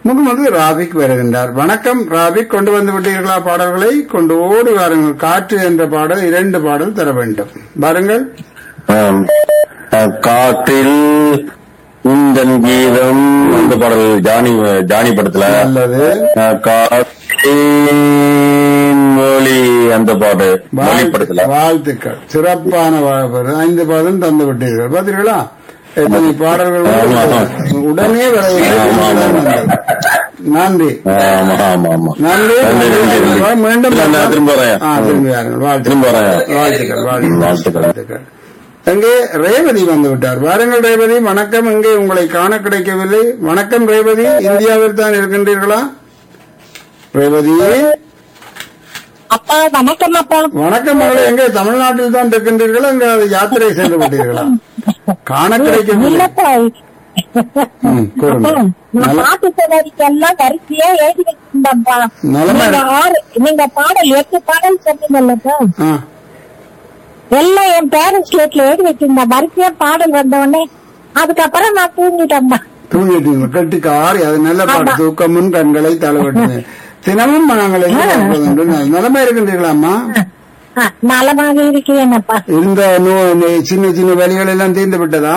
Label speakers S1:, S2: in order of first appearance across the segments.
S1: முகமது ராபிக் வருகின்றார் வணக்கம் ராபிக் கொண்டு வந்து விட்டீர்களா பாடல்களை கொண்டு ஓடி வாருங்கள் காற்று என்ற பாடல் இரண்டு பாடல் தர வேண்டும் வாருங்கள்
S2: ஆம். அஹ், காற்றில் உந்தன் கீதம் அந்த பாடல் ஜானி ஜானி படத்துல
S1: நல்லது
S2: அஹ், காற்றின் மொழி அந்த பாடு மொழி படத்துல
S1: வாழ்த்துக்கள் சிறப்பான வாழ்வு ஐந்து பாதம் தந்து விட்டீர்கள் பார்த்தீர்களா எத்தனை பாடல்கள்
S2: ஆமா.
S1: உடனே விளையாடு நன்றி
S2: ஆமா ஆமா ஆமா
S1: நன்றி
S2: நன்றி, நன்றி, நன்றி.
S1: மீண்டும்
S2: இல்ல, நான் திரும்ப வரேன்.
S1: ஆ, திரும்பி வாருங்கள் வாழ்த்துக்கள்
S2: திரும்ப வரேன்.
S1: வாழ்த்துக்கள் வாழ்த்துக்கள்
S2: வாழ்த்துக்கள்.
S1: வாழ்த்துக்கள் எங்கே ரேவதி வந்து விட்டார் வாருங்கள் ரேவதி வணக்கம் எங்கே உங்களை காண கிடைக்கவில்லை வணக்கம் ரேவதி இந்தியாவில் தான் இருக்கின்றீர்களா ரேவதி
S3: அப்பா வணக்கம் அப்பா
S1: வணக்கம் மகளே எங்கே தமிழ்நாட்டில் தான் இருக்கின்றீர்களா எங்க யாத்திரை சென்று விட்டீர்களா காண கிடைக்கவில்லை
S3: இல்லப்பா
S1: ம், கூறுங்க.
S3: அப்பா, நான்
S1: நல்ல-
S3: பாட்டு சொன்னதுக்கு எல்லாம் வரிசையா எழுதி வச்சிருந்தேன்ப்பா
S1: நலமா
S3: நீங்க
S1: இருக்கு.
S3: ஆறு நீங்க பாடல் எட்டு பாடல் சொன்னீங்கல்லப்பா
S1: ஆ,
S3: எல்லாம் என் பேரண்ட்ஸ் ஸ்லேட்ல எழுதி வச்சிருந்தேன் வரிசையா பாடல் வந்த உடனே அதுக்கப்புறம் நான் தூங்கிட்டேன்ப்பா
S1: தூங்கிட்டீங்க கட்டிக்காரி அது நல்ல பாட்டு
S3: ஆமா.
S1: தூக்கமும் கண்களை தளவட்டுமே தினமும் நாங்கள் எதிர்பார்ப்பது உண்டு. நலமா இருக்கின்றீர்களாம்மா
S3: ஆ, நலமாக இருக்கிறேனப்பா
S1: இருந்த நோ- இந்த சின்ன சின்ன வழிகள் எல்லாம் தீர்ந்து விட்டதா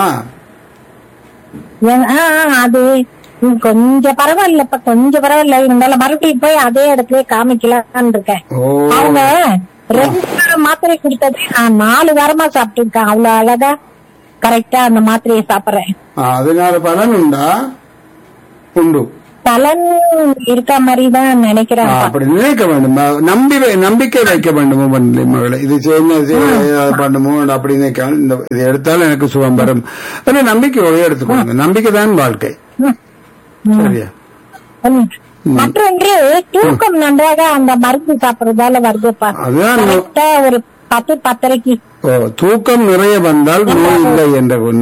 S3: ஏன், ஆ, ஆ, அது ம், கொஞ்சம் பரவாயில்லப்பா கொஞ்சம் பரவாயில்ல இருந்தாலும் மறுபடியும் போய் அதே இடத்துல காமிக்கலாம்னு இருக்கேன்
S1: ஓ
S3: அவங்க ரெண்டு வாரம் மாத்திரை கொடுத்தது நான் நாலு வாரமா சாப்பிட்டு இருக்கேன் அவ்வளவு அழகா கரெக்டா அந்த மாத்திரையை சாப்பிடுறேன்
S1: ஆ, அதனால பலன் உண்டா உண்டு
S3: பலன் இருக்க மாதிரி தான் நினைக்கிறேன்
S1: ஆ, அப்படி நினைக்க வேண்டும் அ, நம்பி வை- நம்பிக்கை வைக்க வேண்டும் ஒவ்வொன்றிலே மகளே இது செய்யணும் செய்ய- அதை பண்ணுமோ அப்படி நினைக்க இந்த இது எடுத்தாலும் எனக்கு சுகம் வரும் ஆனா நம்பிக்கையோட எடுத்துக்கோங்க நம்பிக்கை தான் வாழ்க்கை சரியா
S3: ம். மற்றொன்று தூக்கம் நன்றாக அந்த மருந்து சாப்பிடுறதால வருதுப்பா
S1: அதுதான் நோ-
S3: கரெக்டா ஒரு பத்து பத்தரைக்கு
S1: ஓ, தூக்கம் நிறைய வந்தால் நோய் இல்லை என்ற